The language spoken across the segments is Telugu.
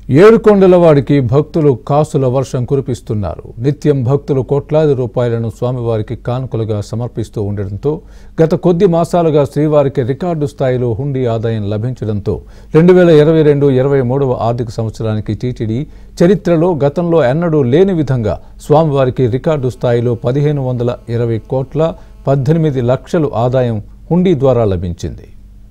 ఏడుకొండల వాడికి భక్తులు కాసుల వర్షం కురిపిస్తున్నారు నిత్యం భక్తులు కోట్లాది రూపాయలను స్వామివారికి కానుకలుగా సమర్పిస్తూ ఉండడంతో గత కొద్ది మాసాలుగా శ్రీవారికి రికార్డు స్థాయిలో హుండీ ఆదాయం లభించడంతో రెండు వేల ఇరవై రెండు ఇరవై మూడవ ఆర్థిక సంవత్సరానికి టీటీడీ చరిత్రలో గతంలో ఎన్నడూ లేని విధంగా స్వామివారికి రికార్డు స్థాయిలో పదిహేను వందల ఇరవై కోట్ల పద్దెనిమిది లక్షలు ఆదాయం హుండీ ద్వారా లభించింది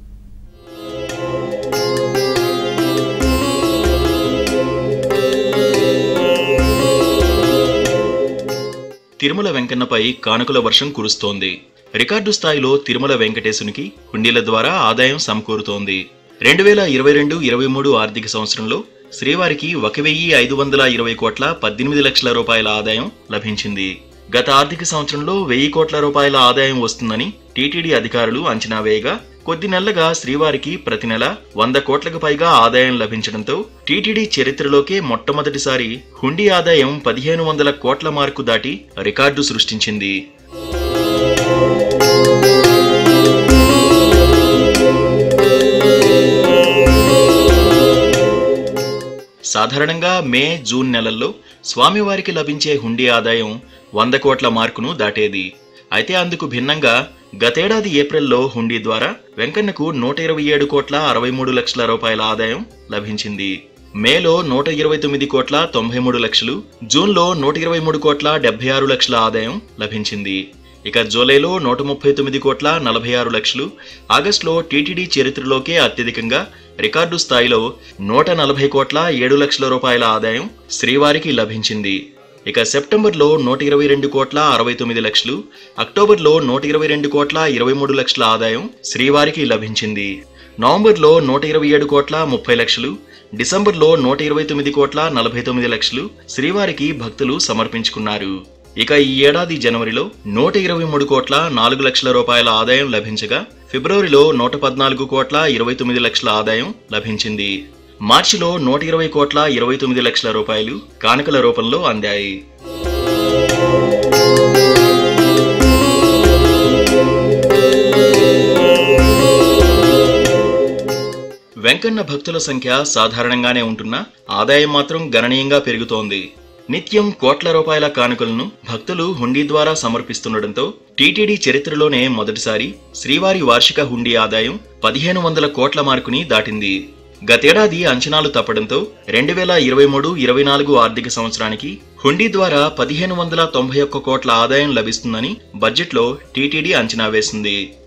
తిరుమల వెంకన్నపై కానుకల వర్షం కురుస్తోంది రికార్డు స్థాయిలో తిరుమల వెంకటేశునికి హుండీల ద్వారా ఆదాయం సమకూరుతోంది రెండు వేల ఇరవై రెండు ఇరవై మూడు ఆర్థిక సంవత్సరంలో శ్రీవారికి ఒక వెయ్యి ఐదు వందల ఇరవై కోట్ల పద్దెనిమిది లక్షల రూపాయల ఆదాయం లభించింది గత ఆర్థిక సంవత్సరంలో వెయ్యి కోట్ల రూపాయల ఆదాయం వస్తుందని టీటీడీ అధికారులు అంచనా వేయగా కొద్ది నెలలుగా శ్రీవారికి ప్రతి నెల వంద కోట్లకు పైగా ఆదాయం లభించడంతో టీటీడీ చరిత్రలోకే మొట్టమొదటిసారి హుండీ ఆదాయం పదిహేను వందల కోట్ల మార్కు దాటి రికార్డు సృష్టించింది సాధారణంగా మే జూన్ నెలల్లో స్వామివారికి లభించే హుండీ ఆదాయం వంద కోట్ల మార్కును దాటేది అయితే అందుకు భిన్నంగా గతేడాది ఏప్రిల్లో హుండీ ద్వారా వెంకన్నకు నూట ఇరవై ఏడు కోట్ల అరవై మూడు లక్షల రూపాయల ఆదాయం లభించింది మేలో నూట ఇరవై తొమ్మిది కోట్ల తొంభై మూడు లక్షలు జూన్లో నూట ఇరవై మూడు కోట్ల డెబ్బై ఆరు లక్షల ఆదాయం లభించింది ఇక జూలైలో నూట ముప్పై తొమ్మిది కోట్ల నలభై ఆరు లక్షలు ఆగస్టులో టీటీడీ చరిత్రలోకే అత్యధికంగా రికార్డు స్థాయిలో నూట నలభై కోట్ల ఏడు లక్షల రూపాయల ఆదాయం శ్రీవారికి లభించింది ఇక సెప్టెంబర్లో నూట ఇరవై రెండు కోట్ల అరవై తొమ్మిది లక్షలు అక్టోబర్లో నూట ఇరవై రెండు కోట్ల ఇరవై మూడు లక్షల ఆదాయం శ్రీవారికి లభించింది నవంబర్లో నూట ఇరవై ఏడు కోట్ల ముప్పై లక్షలు డిసెంబర్లో నూట ఇరవై తొమ్మిది కోట్ల నలభై తొమ్మిది లక్షలు శ్రీవారికి భక్తులు సమర్పించుకున్నారు ఇక ఈ ఏడాది జనవరిలో నూట ఇరవై మూడు కోట్ల నాలుగు లక్షల రూపాయల ఆదాయం లభించగా ఫిబ్రవరిలో నూట పద్నాలుగు కోట్ల ఇరవై తొమ్మిది లక్షల ఆదాయం లభించింది మార్చిలో నూట ఇరవై కోట్ల ఇరవై తొమ్మిది లక్షల రూపాయలు కానుకల రూపంలో అందాయి వెంకన్న భక్తుల సంఖ్య సాధారణంగానే ఉంటున్నా ఆదాయం మాత్రం గణనీయంగా పెరుగుతోంది నిత్యం కోట్ల రూపాయల కానుకలను భక్తులు హుండీ ద్వారా సమర్పిస్తుండటంతో టీటీడీ చరిత్రలోనే మొదటిసారి శ్రీవారి వార్షిక హుండీ ఆదాయం పదిహేను వందల కోట్ల మార్కుని దాటింది గతేడాది అంచనాలు తప్పడంతో రెండు వేల ఇరవై మూడు ఇరవై నాలుగు ఆర్థిక సంవత్సరానికి హుండీ ద్వారా పదిహేను వందల తొంభై ఒక్క కోట్ల ఆదాయం లభిస్తుందని బడ్జెట్లో టీటీడీ అంచనా వేసింది